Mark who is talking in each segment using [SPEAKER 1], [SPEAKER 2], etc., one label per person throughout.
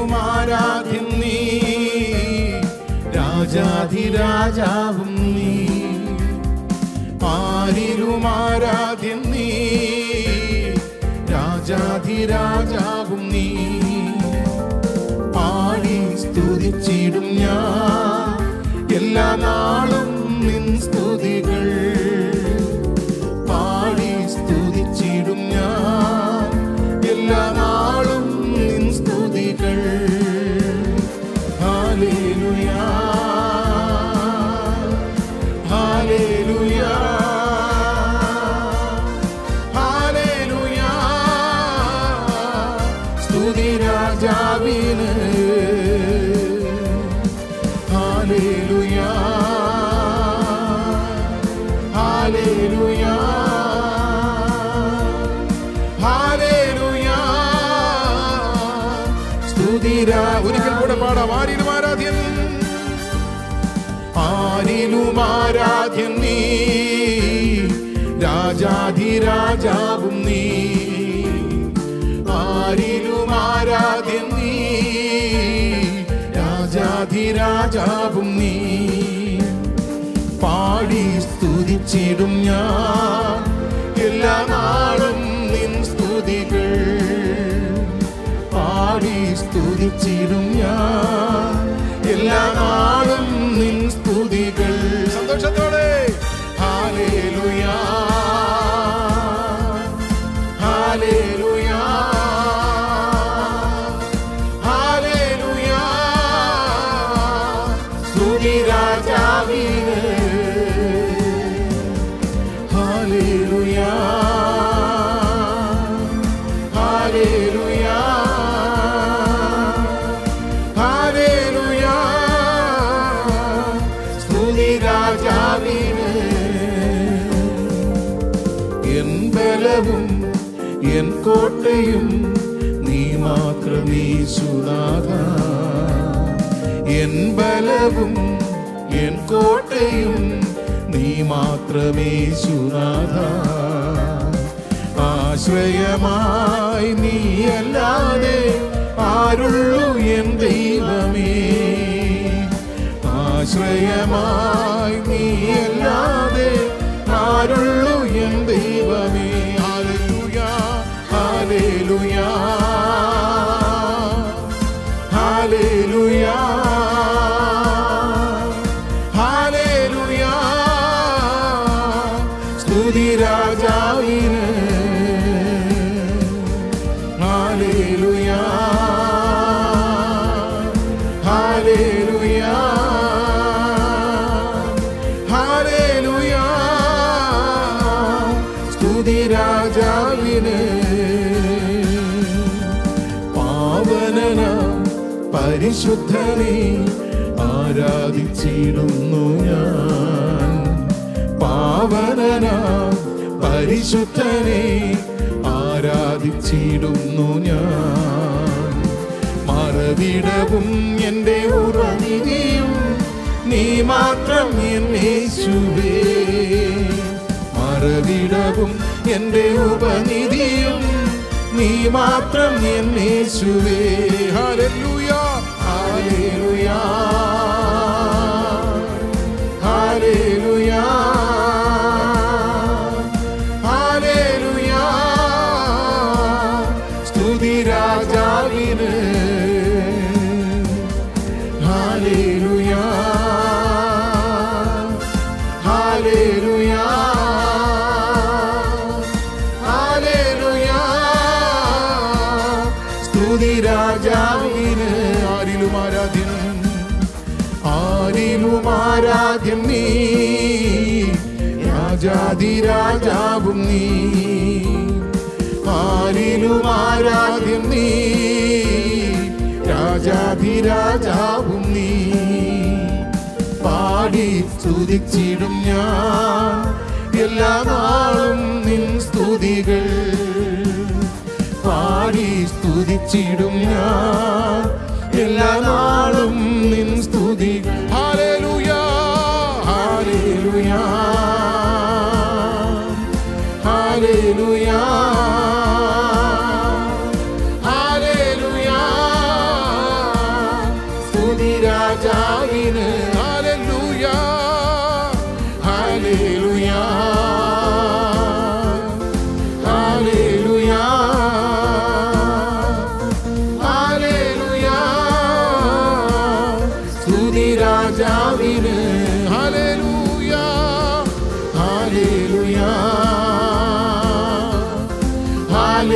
[SPEAKER 1] ആരിലും ആരാധ്യൻ നീ രാജാധിരാജാവും നീ ആരിലും ആരാധ്യൻ നീ രാജാധിരാജാവും നീ പാടി സ്തുതിച്ചിടും ഞാൻ എല്ലാ നാളും നിൻ സ്തുതികൾ പാടി സ്തുതിച്ചിടും ഞാൻ എല്ലാ നാളും നിൻ സ്തുതികൾ ഹാലേലുയാ ഹാലേലുയാ ഹാലേലുയാ സ്തുതി രാജാവിന് ഹാലേലുയാ ഹാലേലുയാ ഹാലേലുയാ സ്തുതി രാ- ഒരിക്കൽ കൂടെ പാടാം ആരിലും ആരാധ്യൻ ആരിലും ആരാധ്യൻ നീ രാജാധിരാജാവും നീ ആരിലും ആരാധ്യൻ നീ രാജാധിരാജാവും നീ പാടി സ്തുതിച്ചിടും ഞാൻ എല്ലാ നാളും നിൻ സ്തുതികൾ പാടി സ്തുതിച്ചിടും ഞാൻ എല്ലാ നാളും നിൻ സ്തുതികൾ സന്തോഷത്തോടെ ഹാലേലുയാ ഹാലേലുയാ ഹാലേലുയാ സ്തുതി രാജാവിന് ഹാലേലുയാ ഹാലേലുയാ ഹാലേലുയാ സ്തുതി രാജാവിന് എൻ ബലവും എൻ കോട്ടയും നീ മാത്രമേ സുനാഥ എൻ ബലവും എൻ കോട്ടയും നീ മാത്രമേ സുനാഥ ആശ്രയമായി നീയല്ലാതെ ആരുള്ളൂ എൻ ദൈവമേ ആശ്രയമായി നീയല്ലാതെ ആരുള്ളൂ എൻ ദൈവമേ ഹാലേലുയാ ഹാലേലുയാ ഹാലേലുയാ ഹാലേലുയാ സ്തുതി രാജാവിന് ഹാലേലുയാ ഹാലേലുയാ ഹാലേലുയാ സ്തുതി രാജാവിന് പാവനന പരിശുദ്ധനെ ആരാധിച്ചിടുന്നു ഞാൻ പാവനന പരിശുദ്ധനെ ആരാധിച്ചിടുന്നു ഞാൻ മറവിടവും എൻ്റെ ഉറനിധിയും നീ മാത്രം എന്നേശുവേ മറവിടവും എൻ്റെ ഉപനിധിയും നീ മാത്രം എന്നേശുവേ ഹല്ലേലൂയാ ഹല്ലേലൂയാ ഹല്ലേലൂയാ ഹല്ലേലൂയാ സ്തുതി രാജാവിന് ഹല്ലേലൂയാ ഹല്ലേലൂയാ ഹല്ലേലൂയാ സ്തുതി രാജാവിന് ആരിലും ആരാധ്യൻ ആരിലും ആരാധ്യൻ നീ രാജാതിരാജാവും നീ ആരിലും ആരാധ്യൻ നീ രാജാതിരാജാവും നീ പാടി സ്തുതിച്ചിടും ഞാൻ എല്ലാ നാളും നിൻ സ്തുതികൾ പാടി സ്തുതിച്ചിടും ഞാൻ എല്ലാ നാളും നിൻ സ്തുതി hallelujah hallelujah hallelujah hallelujah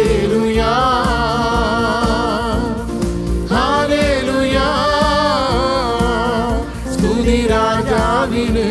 [SPEAKER 1] hallelujah hallelujah സ്തുതി രാജാവിന്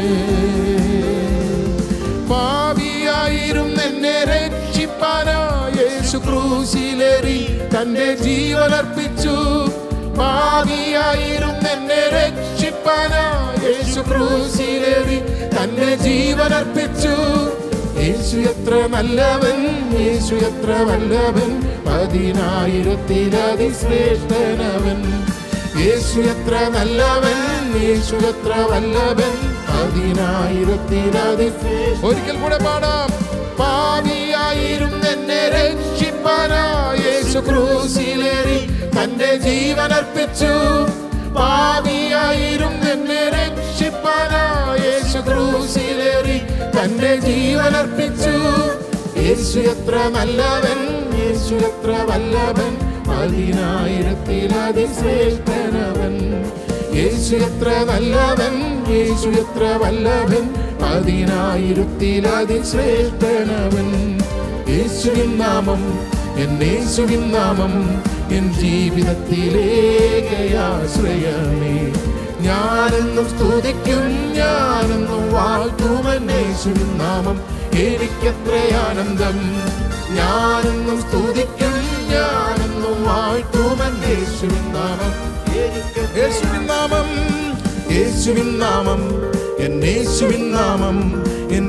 [SPEAKER 1] പാപിയായിരുന്ന എന്നെ രക്ഷിപ്പാനാ യേശു ക്രൂശിലേറി തന്റെ ജീവനർപ്പിച്ചു പാപിയായിരുന്ന എന്നെ രക്ഷിപ്പാനാ യേശു ക്രൂശിലേറി തന്റെ ജീവനർപ്പിച്ചു യേശു എത്ര നല്ലവൻ യേശു എത്ര വല്ലവൻ പതിനായിരത്തിലതി ശ്രേഷ്ഠനവൻ യേശു എത്ര നല്ലവൻ യേശു എത്ര വല്ലവൻ പതിനായിരത്തിലതി ഒരിക്കൽ കൂടെ പാടാം പാപിയായിരുന്ന എന്നെ രക്ഷിപ്പാനാ യേശു ക്രൂശിലേറി തന്റെ ജീവനർപ്പിച്ചു പാപിയായിരുന്ന എന്നെ രക്ഷിപ്പാനാ യേശു ക്രൂശിലേറി തന്റെ ജീവനർപ്പിച്ചു യേശു എത്ര നല്ലവൻ യേശു എത്ര വല്ലവൻ പതിനായിരത്തിലതി ശ്രേഷ്ഠനവൻ യേശു എത്ര നല്ലവൻ യേശു എത്ര വല്ലഭൻ പതിനായിരത്തിലതി ശ്രേഷ്ഠനവൻ യേശുവിൻ നാമം എൻ യേശുവിൻ നാമം എൻ ജീവിതത്തിലേകയാശ്രയമേ ഞാനെന്നും സ്തുതിക്കും ഞാനെന്നും വാഴ്ത്തുമൻ യേശുവിൻ നാമം എനിക്കെത്ര ആനന്ദം ഞാനെന്നും സ്തുതിക്കും ഞാനെന്നും വാഴ്ത്തുമൻ യേശുവിൻ നാമം യേശുവിൻ നാമം യേശുവിൻ നാമം എൻ യേശുവിൻ നാമം എൻ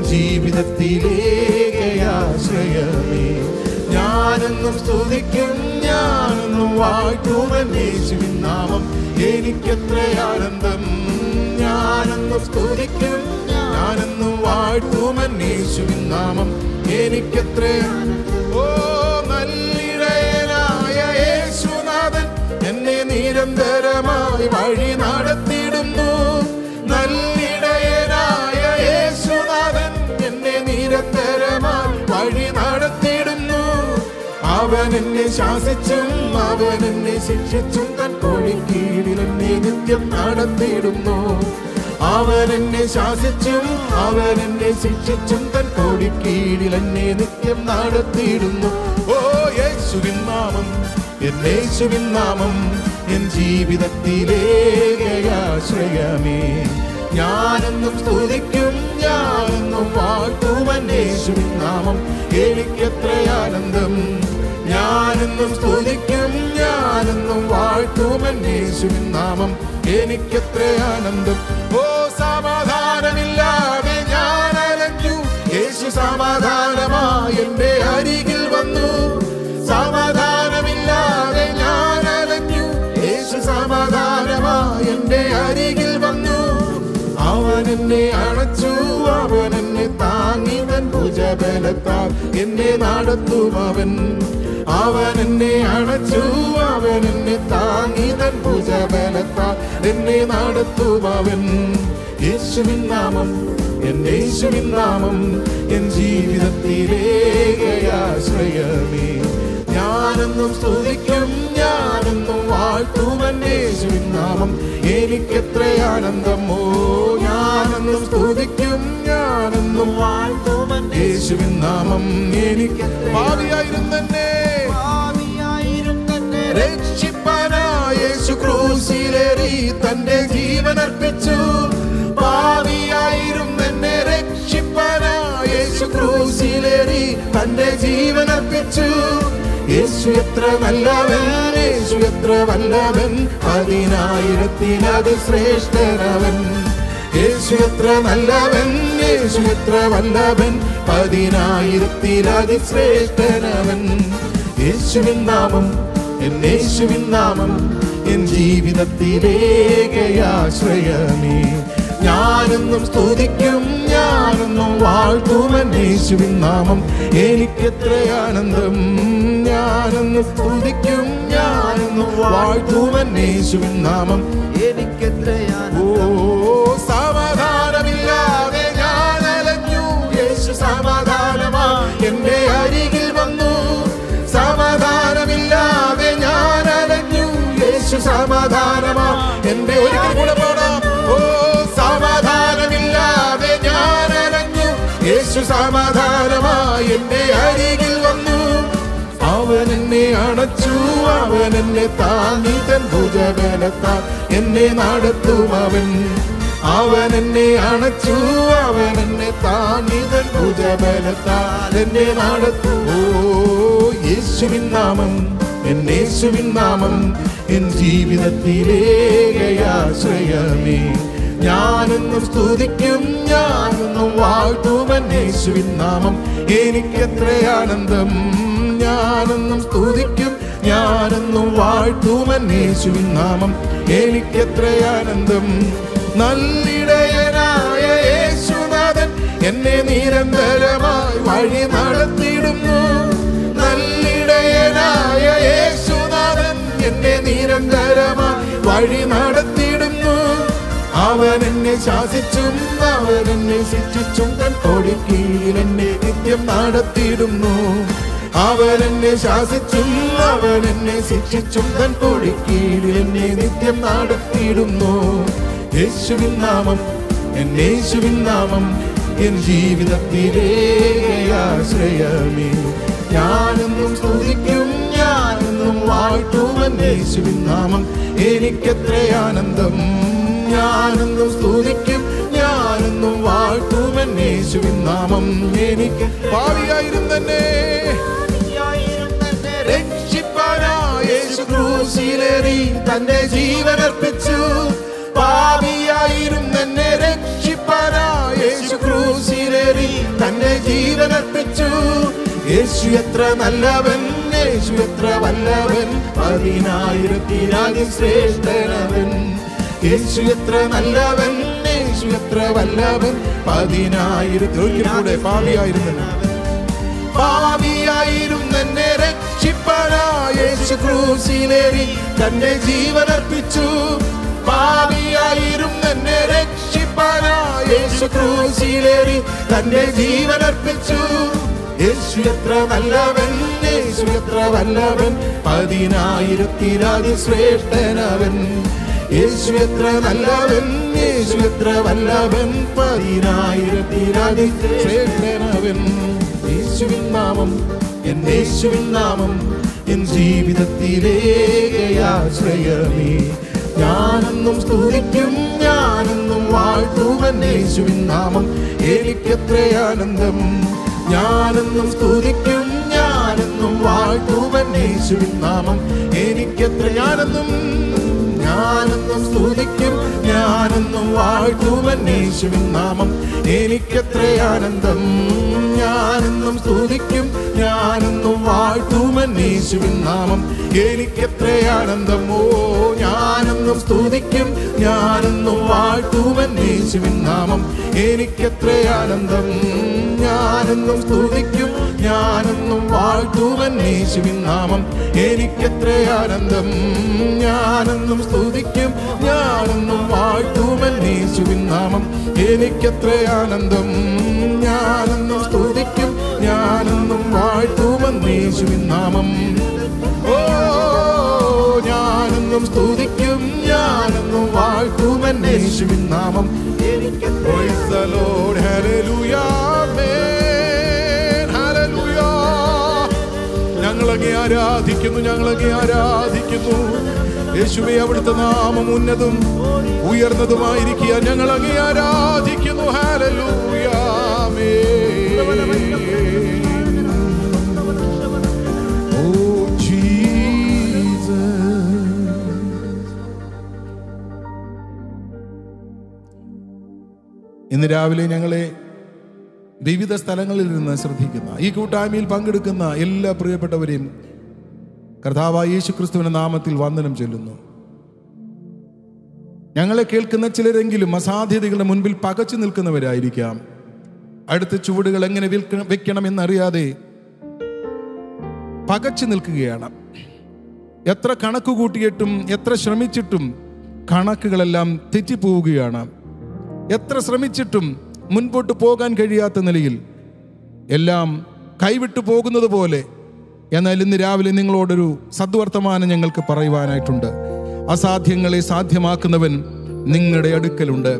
[SPEAKER 1] ജീവിതത്തിലേകയാശ്രയമേ ഞാനെന്നും സ്തുതിക്കും ഞാനെന്നും വാഴ്ത്തുമൻ യേശുവിൻ നാമം എനിക്കെത്ര ആനന്ദം ഞാനെന്നും സ്തുതിക്കും ഞാനെന്നും വാഴ്ത്തുമൻ യേശുവിൻ നാമം എനിക്കെത്ര ഓ നല്ലിടയനായ യേശുനാഥൻ എന്നെ നിരന്തരമായി വഴി നടത്തിയിടുന്നു നല്ലിടയനായ യേശുനാഥൻ എന്നെ നിരന്തരമായി വഴി നടത്തിയിടുന്നു അവൻ എന്നെ ശാസിച്ചും അവൻ എന്നെ ശിക്ഷിച്ചും തൻ കോഴിക്കീഴിൽ എന്നെ നിത്യം നടത്തിയിടുന്നു അവൻ എന്നെ ശാസിച്ചും അവൻ എന്നെ ശിക്ഷിച്ചും തൻ കോടിക്കീഴിൽ എന്നെ നിത്യം നടത്തിയിടുന്നു ഓ യേശുവിൻ നാമം എൻ യേശുവിൻ നാമം എൻ ജീവിതത്തിലേകയാശ്രയമേ ഞാനെന്നും സ്തുതിക്കും ഞാനെന്നും വാഴ്ത്തുമൻ യേശുവിൻ നാമം എനിക്കെത്ര ആനന്ദം ഞാനെന്നും സ്തുതിക്കും ഞാനെന്നും വാഴ്ത്തുമൻ യേശുവിൻ നാമം എനിക്കെത്ര ആനന്ദം ഓ സമാധാനമില്ലാതെ ഞാൻ അലഞ്ഞു യേശു സമാധാനമായി എന്റെ അരികിൽ വന്നു സമാധാനമില്ലാതെ ഞാൻ അലഞ്ഞു യേശു സമാധാനമായി എന്റെ അരികിൽ വന്നു അവൻ എന്നെ അണച്ചു അവൻ എന്നെ താങ്ങി തൻ ഭുജബലത്താൽ എന്നെ നടത്തും അവൻ അവൻ എന്നെ അണച്ചു അവൻ എന്നെ താങ്ങി തൻ ഭുജബലത്താൽ എന്നെ നടത്തും അവൻ യേശുവിൻ നാമം എൻ യേശുവിൻ നാമം എൻ ജീവിതത്തിലേകയാശ്രയമേ ഞാനെന്നും സ്തുതിക്കും ഞാനെന്നും വാഴ്ത്തുമൻ യേശുവിൻ നാമം എനിക്കെത്ര ആനന്ദം ഓ ഞാനെന്നും സ്തുതിക്കും ഞാനെന്നും വാഴ്ത്തുമൻ യേശുവിൻ നാമം എനിക്ക് ഭാവിയായിരുന്നെ രക്ഷിപ്പാനായ യേശു ക്രൂശിലേറി തന്റെ ജീവൻ അർപ്പിച്ചു പാവിയായിരുന്നു എന്നെ രക്ഷിപ്പാനായ യേശു ക്രൂശിലേറി തന്റെ ജീവൻ അർപ്പിച്ചു യേശു എത്ര നല്ലവൻ യേശു എത്ര വല്ലവൻ പതിനായിരത്തിലത് ശ്രേഷ്ഠനവൻ യേശു എത്ര നല്ലവൻ യേശു എത്ര വല്ലവൻ പതിനായിരത്തിലതി ശ്രേഷ്ഠനവൻ യേശുവിൻ നാമം എൻ യേശുവിൻ നാമം എൻ ജീവിതത്തിലേകയാശ്രയമേ ഞാനെന്നും സ്തുതിക്കും ഞാനെന്നും വാഴ്ത്തുമൻ യേശുവിൻ നാമം എനിക്കെത്ര ആനന്ദം ഞാനെന്നും സ്തുതിക്കും ഞാനെന്നും വാഴ്ത്തുമൻ യേശുവിൻ നാമം
[SPEAKER 2] എനിക്കെത്രയാണ്
[SPEAKER 1] ഓ സമാധാനമില്ലാതെ ഞാൻ അലഞ്ഞു യേശു സമാധാനമാ എന്റെ അരികിൽ വന്നു സമാധാനമില്ലാതെ ഞാൻ അലഞ്ഞു യേശു സമാധാനമാ എന്റെ ഒരിക്കൽ കൂടെ പാടാം ഓ സമാധാനമില്ലാതെ ഞാൻ അലഞ്ഞു യേശു സമാധാനമാ എന്റെ അരികിൽ വന്നു അവൻ എന്നെ അണച്ചു അവൻ എന്നെ താങ്ങി തൻ ഭുജബലത്താൽ എന്നെ നടത്തും അവൻ അവൻ എന്നെ അണച്ചു അവൻ എന്നെ താങ്ങി തൻ ഭുജബലത്താൽ എന്നെ നടത്തും ഓ യേശുവിൻ നാമം എൻ യേശുവിൻ നാമം എൻ ജീവിതത്തിലേകയാശ്രയമേ ഞാനെന്നും സ്തുതിക്കും ഞാനെന്നും വാഴ്ത്തുമൻ യേശുവിൻ നാമം എനിക്കെത്ര ആനന്ദം ഞാനെന്നും സ്തുതിക്കും ഞാനെന്നും വാഴ്ത്തുമൻ യേശുവിൻ നാമം എനിക്കെത്ര ആനന്ദം നല്ലിടയനായ യേശുനാഥൻ എന്നെ നിരന്തരമായി വഴി നടത്തിയിടുന്നു നല്ലിടയനായ യേശുനാഥൻ എന്നെ നിരന്തരമായി വഴി നടത്തിയിടുന്നു അവൻ എന്നെ ശാസിച്ചും അവൻ എന്നെ ശിക്ഷിച്ചും തൻ കൊടിക്കീഴിൽ എന്നെ നിത്യം നടത്തിയിടുന്നു അവൻ എന്നെ ശാസിച്ചും അവൻ എന്നെ ശിക്ഷിച്ചും തൻ കൊടിക്കീഴിൽ എന്നെ നിത്യം നടത്തിയിടുന്നു യേശുവിൻ നാമം എൻ യേശുവിൻ നാമം എൻ ജീവിതത്തിലേ ആശ്രയമേ ഞാനെന്നും സ്തുതിക്കും ഞാനെന്നും വാഴ്ത്തുവൻ യേശുവിൻ നാമം എനിക്കെത്ര ആനന്ദം ഞാനെന്നും സ്തുതിക്കും ഞാനെന്നും വാഴ്ത്തുവൻ യേശുവിൻ നാമം എനിക്ക് ഭാവിയായിരുന്നെ രക്ഷിപ്പാനായി യേശു ക്രൂശിലേറി തന്റെ ജീവൻ അർപ്പിച്ചു പാപിയായിരുന്നെന്നെ രക്ഷിപ്പാനായി യേശു ക്രൂശിലേറി തന്റെ ജീവൻ അർപ്പിച്ചു യേശു എത്ര നല്ലവൻ യേശു എത്ര വല്ലവൻ പതിനായിരത്തിനാദ്യം ശ്രേഷ്ഠനവൻ യേശു എത്ര നല്ലവൻ യേശു എത്ര വല്ലവൻ പതിനായിരത്തി പാപിയായിരുന്നവൻ പാപിയായിരുന്നെന്നെ രക്ഷിപ്പാനായി യേശു ക്രൂശിലേറി തന്റെ ജീവൻ അർപ്പിച്ചു പാപിയായിരുന്നെന്നെ രക്ഷിപ്പാനായി യേശു ക്രൂശിലേറി തന്റെ ജീവൻ അർപ്പിച്ചു യേശു എത്ര നല്ലവൻ യേശു എത്ര വല്ലവൻ പതിനായിരത്തിരാതി ശ്രേഷ്ഠനവൻ യേശു എത്ര നല്ലവൻ യേശു എത്ര വല്ലവൻ പതിനായിരത്തിരാതി ശ്രേഷ്ഠനവൻ യേശുവിൻ നാമം എൻ യേശുവിൻ നാമം എൻ ജീവിതത്തിലേകയാശ്രയമേ ഞാനെന്നും സ്തുതിക്കും ഞാനെന്നും വാഴ്ത്തുവൻ യേശുവിൻ നാമം എനിക്കെത്ര ആനന്ദം ഞാനെന്നും സ്തുതിക്കും ഞാനെന്നും വാഴ്ത്തുവൻ യേശുവിൻ നാമം എനിക്കെത്ര ഞാനെന്നും ഞാനെന്നും സ്തുതിക്കും ഞാനെന്നും വാഴ്ത്തുവൻ യേശുവിൻ നാമം എനിക്കെത്ര ആനന്ദം ഞാനെന്നും സ്തുതിക്കും ഞാനെന്നും വാഴ്ത്തുവൻ യേശുവിൻ നാമം എനിക്കെത്ര ആനന്ദം ഓ ഞാനെന്നും സ്തുതിക്കും ഞാനെന്നും വാഴ്ത്തുവൻ യേശുവിൻ നാമം എനിക്കെത്ര ആനന്ദം ഞാനെന്നും സ്തുതിക്കും ഞാനെന്നും വാഴ്ത്തുവൻ യേശുവിൻ നാമം എനിക്കെത്ര ആനന്ദം ഞാനെന്നും സ്തുതിക്കും ഞാനെന്നും വാഴ്ത്തുവൻ യേശുവിൻ നാമം എനിക്കെത്ര ആനന്ദം ഞാനെന്നും സ്തുതിക്കും ഞാനെന്നും വാഴ്ത്തുവൻ യേശുവിൻ നാമം ഓ ഞാനെന്നും സ്തുതിക്കും ഞാനെന്നും വാഴ്ത്തുവൻ യേശുവിൻ നാമം Praise the Lord. Hallelujah. Amen. Hallelujah. ഞങ്ങളങ്ങെ ആരാധിക്കുന്നു ഞങ്ങളങ്ങെ ആരാധിക്കുന്നു യേശുവെ അവിടുത്തെ നാമം ഉന്നതും ഉയർന്നതുമായിരിക്കുക ഞങ്ങളങ്ങെ ആരാധിക്കുന്നു ഹാലലൂയ ഓ ജീസസ് ഇന്ന് രാവിലെ ഞങ്ങളെ വിവിധ സ്ഥലങ്ങളിൽ നിന്ന് ശ്രദ്ധിക്കുന്ന ഈ കൂട്ടായ്മയിൽ പങ്കെടുക്കുന്ന എല്ലാ പ്രിയപ്പെട്ടവരെയും കർത്താവായ യേശു ക്രിസ്തുവിന്റെ നാമത്തിൽ വന്ദനം ചൊല്ലുന്നു ഞങ്ങളെ കേൾക്കുന്ന ചിലരെങ്കിലും അസാധ്യതകളുടെ മുൻപിൽ പകച്ചു നിൽക്കുന്നവരായിരിക്കാം അടുത്ത ചുവടുകൾ എങ്ങനെ വിൽക്ക- വെക്കണമെന്നറിയാതെ പകച്ചു നിൽക്കുകയാണ് എത്ര കണക്ക് കൂട്ടിയിട്ടും എത്ര ശ്രമിച്ചിട്ടും കണക്കുകളെല്ലാം തെറ്റിപ്പോവുകയാണ് എത്ര ശ്രമിച്ചിട്ടും മുൻപോട്ട് പോകാൻ കഴിയാത്ത നിലയിൽ എല്ലാം കൈവിട്ടു പോകുന്നത് പോലെ എന്നാൽ ഇന്ന് രാവിലെ നിങ്ങളോടൊരു സദ്വർത്തമാനം ഞങ്ങൾക്ക് പറയുവാനായിട്ടുണ്ട് അസാധ്യങ്ങളെ സാധ്യമാക്കുന്നവൻ നിങ്ങളുടെ അടുക്കലുണ്ട്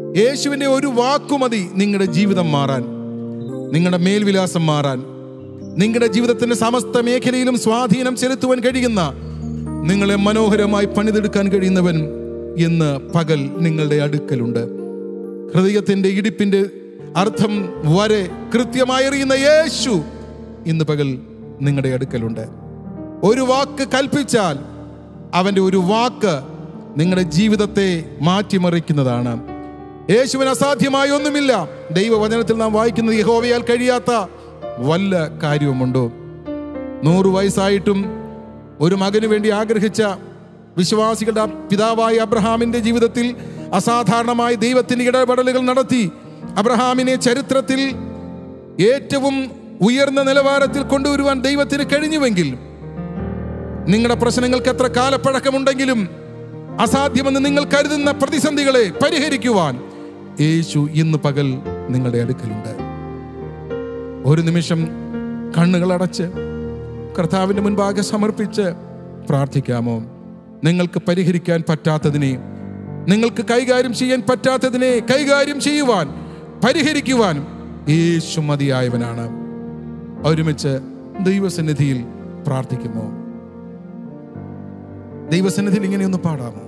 [SPEAKER 1] യേശുവിൻ്റെ ഒരു വാക്കുമതി നിങ്ങളുടെ ജീവിതം മാറാൻ നിങ്ങളുടെ മേൽവിലാസം മാറാൻ നിങ്ങളുടെ ജീവിതത്തിന്റെ സമസ്ത മേഖലയിലും സ്വാധീനം ചെലുത്തുവാൻ കഴിയുന്ന നിങ്ങളെ മനോഹരമായി പണിതെടുക്കാൻ കഴിയുന്നവൻ ഇന്ന് പകൽ നിങ്ങളുടെ അടുക്കലുണ്ട് ഹൃദയത്തിന്റെ ഇടിപ്പിന്റെ അർത്ഥം വരെ കൃത്യമായി അറിയുന്ന യേശു ഇന്ന് പകൽ നിങ്ങളുടെ അടുക്കലുണ്ട് ഒരു വാക്ക് കൽപ്പിച്ചാൽ അവന്റെ ഒരു വാക്ക് നിങ്ങളുടെ ജീവിതത്തെ മാറ്റിമറിക്കുന്നതാണ് യേശുവിന് അസാധ്യമായ ഒന്നുമില്ല ദൈവവചനത്തിൽ നാം വായിക്കുന്നത് യഹോവയാൽ കഴിയാത്ത വല്ല കാര്യവുമുണ്ടോ നൂറ് വയസ്സായിട്ടും ഒരു മകന് വേണ്ടി ആഗ്രഹിച്ച വിശ്വാസികളുടെ പിതാവായ അബ്രഹാമിന്റെ ജീവിതത്തിൽ അസാധാരണമായ ദൈവത്തിന്റെ ഇടപെടലുകൾ നടത്തി അബ്രഹാമിനെ ചരിത്രത്തിൽ ഏറ്റവും ഉയർന്ന നിലവാരത്തിൽ കൊണ്ടുവരുവാൻ ദൈവത്തിന് കഴിഞ്ഞുവെങ്കിൽ നിങ്ങളുടെ പ്രശ്നങ്ങൾക്ക് എത്ര കാലപ്പഴക്കമുണ്ടെങ്കിലും അസാധ്യമെന്ന് നിങ്ങൾ കരുതുന്ന പ്രതിസന്ധികളെ പരിഹരിക്കുവാൻ യേശു ഇന്ന് പകൽ നിങ്ങളുടെ അടുക്കലുണ്ട് ഒരു നിമിഷം കണ്ണുകൾ അടച്ച് കർത്താവിന്റെ മുൻപാകെ സമർപ്പിച്ച് പ്രാർത്ഥിക്കാമോ നിങ്ങൾക്ക് പരിഹരിക്കാൻ പറ്റാത്തതിനെ നിങ്ങൾക്ക് കൈകാര്യം ചെയ്യാൻ പറ്റാത്തതിനെ കൈകാര്യം ചെയ്യുവാൻ പരിഹരിക്കുവാൻ യേശു മതിയായവനാണ് ഒരുമിച്ച് ദൈവസന്നിധിയിൽ പ്രാർത്ഥിക്കുമോ ദൈവസന്നിധിയിൽ ഇങ്ങനെയൊന്ന് പാടാമോ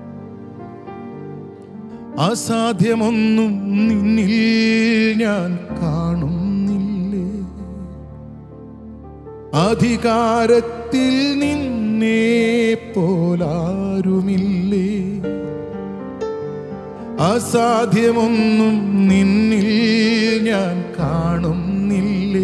[SPEAKER 1] അസാധ്യമൊന്നും നിന്നിൽ ഞാൻ കാണുന്നില്ലേ അധികാരത്തിൽ നിന്നെ പോലാരുമില്ലേ അസാധ്യമൊന്നും നിന്നിൽ ഞാൻ കാണുന്നില്ലേ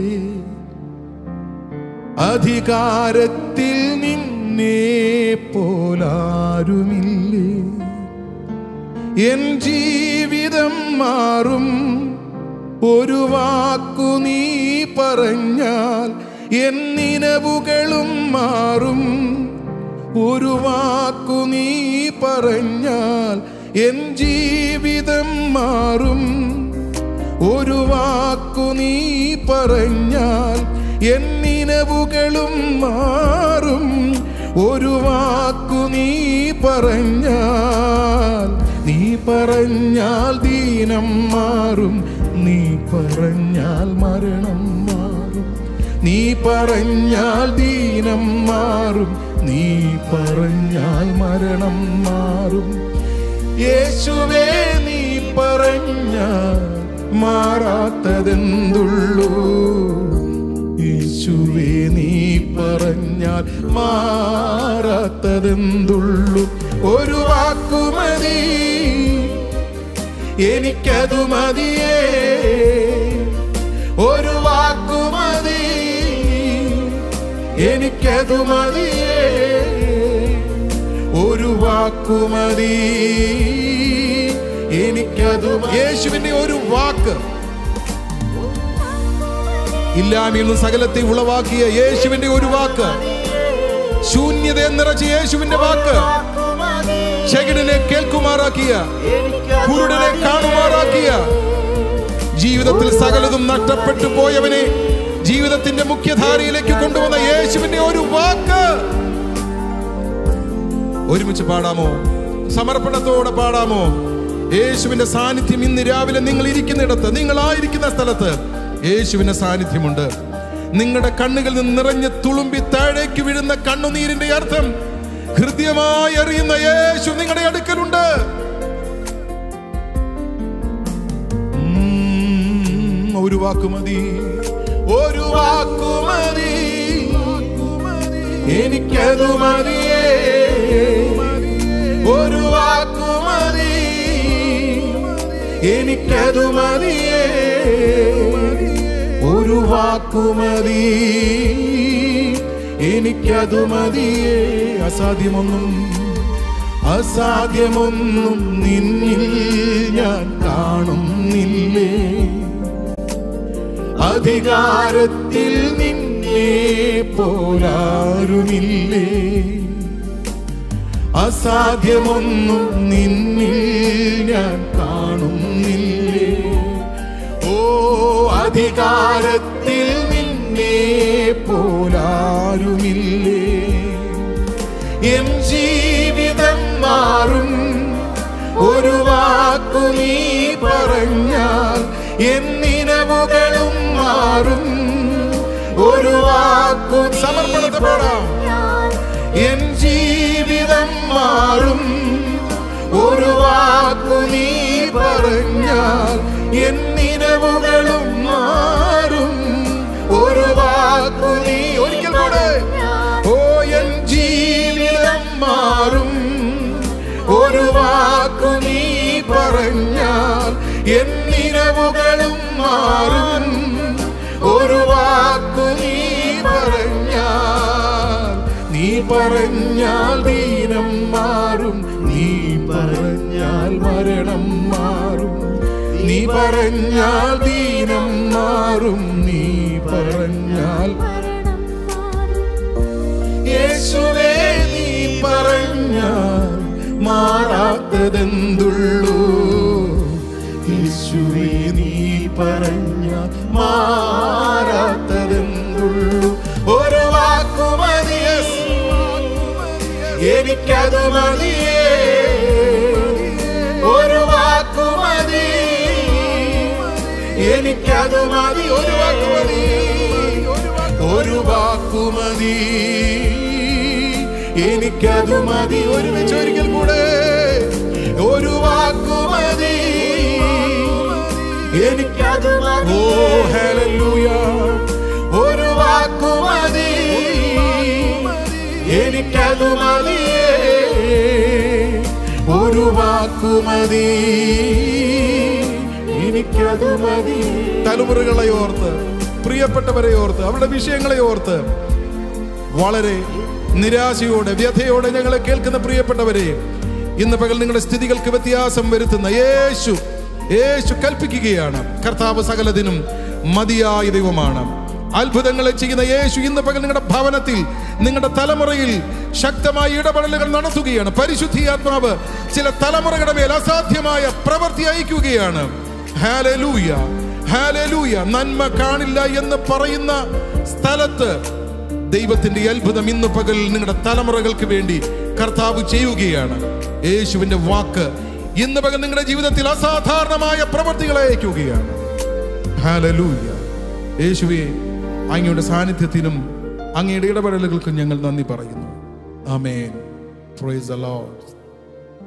[SPEAKER 1] അധികാരത്തിൽ നിന്നെ പോലാരുമില്ലേ എൻ ജീവിതം മാറും ഒരു വാക്കു നീ പറഞ്ഞാൽ എൻ നിലവുകളും മാറും ഒരു വാക്കു നീ പറഞ്ഞാൽ എൻ ജീവിതം മാറും ഒരു വാക്കു നീ പറഞ്ഞാൽ എൻ നിലവുകളും മാറും ഒരു വാക്കു നീ പറഞ്ഞാൽ നീ പറഞ്ഞാൽ ദീനം മാറും നീ പറഞ്ഞാൽ മരണം മാറും നീ പറഞ്ഞാൽ ദീനം മാറും നീ പറഞ്ഞാൽ മരണം മാറും യേശുവേ നീ പറഞ്ഞാൽ മാറാത്തതെന്തുള്ളൂ യേശുവേ നീ പറഞ്ഞാൽ മാറാത്തതെന്തുള്ളൂ ഒരു വാക്കുമതി എനിക്കതു മതിയേ ഒരു വാക്കുമതി എനിക്കതു മതിയേ ഒരു വാക്കുമതി എനിക്കതു മ- യേശുവിന്റെ ഒരു വാക്ക് ഇല്ലാമിൽ നിന്ന് സകലത്തെ ഉളവാക്കിയ യേശുവിന്റെ ഒരു വാക്ക് ശൂന്യതയെ നിറച്ച യേശുവിന്റെ വാക്ക് ചെകിടിനെ കേൾക്കുമാറാക്കിയ കുരുടനെ കാണുമാറാക്കിയ ജീവിതത്തിൽ സകലതും നഷ്ടപ്പെട്ടു പോയവനെ ജീവിതത്തിന്റെ മുഖ്യധാരയിലേക്ക് കൊണ്ടുവന്ന യേശുവിന്റെ ഒരു വാക്ക് ഒരുമിച്ച് പാടാമോ സമർപ്പണത്തോടെ പാടാമോ യേശുവിന്റെ സാന്നിധ്യം ഇന്ന് രാവിലെ നിങ്ങൾ ഇരിക്കുന്നിടത്ത് നിങ്ങളായിരിക്കുന്ന സ്ഥലത്ത് യേശുവിന്റെ സാന്നിധ്യമുണ്ട് നിങ്ങളുടെ കണ്ണുകളിൽ നിന്ന് നിറഞ്ഞ് തുളുമ്പി താഴേക്ക് വീഴുന്ന കണ്ണുനീരിന്റെ അർത്ഥം ഹൃദ്യമായി അറിയുന്ന യേശു നിങ്ങളുടെ അടുക്കലുണ്ട് ഉം, ഒരു വാക്കുമതി ഒരു വാക്കുമതി എനിക്കതു മതിയേ ഒരു വാക്കുമതി എനിക്കതു മതിയേ ഒരു വാക്കുമതി എനിക്കതു മതിയേ അസാധ്യമൊന്നും അസാധ്യമൊന്നും നിന്നിൽ ഞാൻ കാണുന്നില്ലേ അധികാരത്തിൽ നിന്നെ പോലാരുമില്ലേ അസാധ്യമൊന്നും നിന്നിൽ ഞാൻ കാണുന്നില്ലേ ഓ അധികാരത്തിൽ നിന്നെ പോലാരുമില്ലേ എൻ ജീവിതം മാറും ഒരു വാക്കു നീ പറഞ്ഞാൽ എൻ നിലവുകളും മാറും ഒരു വാക്കു സമർപ്പണത്തെ പാടാം എൻ ജീവിതം മാറും ഒരു വാക്കു നീ പറഞ്ഞാൽ എൻ നിലവുകളും മാറും ഒരു വാക്കു നീ ഒരിക്കൽ കൂടെ ഓ എൻ ജീവിതം മാറും ഒരു വാക്കു നീ പറഞ്ഞാൽ എൻ നിലവുകളും മാറും ഒരു വാക്കു നീ പറഞ്ഞാൽ നീ പറഞ്ഞാൽ ദീനം മാറും നീ പറഞ്ഞാൽ മരണം മാറും നീ പറഞ്ഞാൽ ദീനം മാറും നീ പറഞ്ഞാൽ യേശുവേ നീ പറഞ്ഞാൽ മാറാത്തതെന്തുള്ളൂ യേശുവേ നീ പറഞ്ഞാൽ മാറാത്തതെന്തുള്ളൂ ഒരു വാക്കു മതിയേ എനിക്കത് മതിയേ ഒരു വാക്കു മതി എനിക്കത് മതി ഒരു വാക്കു മതി ഒരു വാക്കു മതി എനിക്കത് മതി ഒരുമിച്ച് ഒരിക്കൽ കൂടെ ഒരു വാക്കു മതി എനിക്കത് മതി ഓ ഹല്ലേലൂയ ഒരു വാക്കു മതി എനിക്കത് മതിയേ ഒരു വാക്കു മതി എനിക്കത് മതി തലമുറകളെ ഓർത്ത് പ്രിയപ്പെട്ടവരെ ഓർത്ത് അവരുടെ വിഷയങ്ങളെ ഓർത്ത് വളരെ നിരാശയോടെ വ്യഥയോടെ ഞങ്ങളെ കേൾക്കുന്ന പ്രിയപ്പെട്ടവരെ ഇന്ന് പകൽ നിങ്ങളുടെ സ്ഥിതികൾക്ക് വ്യത്യാസം വരുത്തുന്ന യേശു യേശു കൽപ്പിക്കുകയാണ് കർത്താവ് സകലതിനും മതിയായ ദൈവമാണ് അത്ഭുതങ്ങളെ ചെയ്യുന്ന യേശു ഇന്ന് പകൽ നിങ്ങളുടെ ഭവനത്തിൽ നിങ്ങളുടെ തലമുറയിൽ ശക്തമായ ഇടപെടലുകൾ നടത്തുകയാണ് പരിശുദ്ധിയാത്മാവ് ചില തലമുറകളുടെ മേൽ അസാധ്യമായ പ്രവൃത്തി അയക്കുകയാണ് ഹാലലൂയ ഹാലലൂയ നന്മ കാണില്ല എന്ന് പറയുന്ന സ്ഥലത്ത് ദൈവത്തിന്റെ അത്ഭുതം ഇന്ന് പകൽ നിങ്ങളുടെ തലമുറകൾക്ക് വേണ്ടി കർത്താവ് ചെയ്യുകയാണ് യേശുവിന്റെ വാക്ക് ഇന്ന് പകൽ നിങ്ങളുടെ ജീവിതത്തിൽ അസാധാരണമായ പ്രവൃത്തികളെ അയക്കുകയാണ് ഹാലലൂയ യേശുവെ അങ്ങയുടെ സാന്നിധ്യത്തിനും അങ്ങയുടെ ഇടപെടലുകൾക്കും ഞങ്ങൾ നന്ദി പറയുന്നു ആമേൻ പ്രൈസ് ദ ലോർഡ്